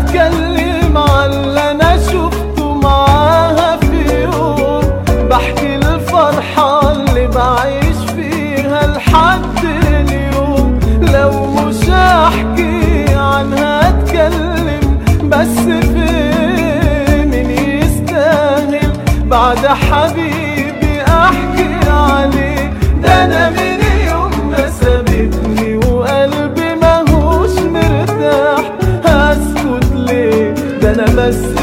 اتكلم عن اللي انا شفته معاها في يوم بحكي الفرحة اللي بعيش فيها لحد اليوم لو مش هحكي عنها اتكلم بس في من يستاهل بعد حبيبي احكي عليه ده انا من يوم ما سابتني وقلبي ماهوش مرتاح هسكت ليه ده انا بس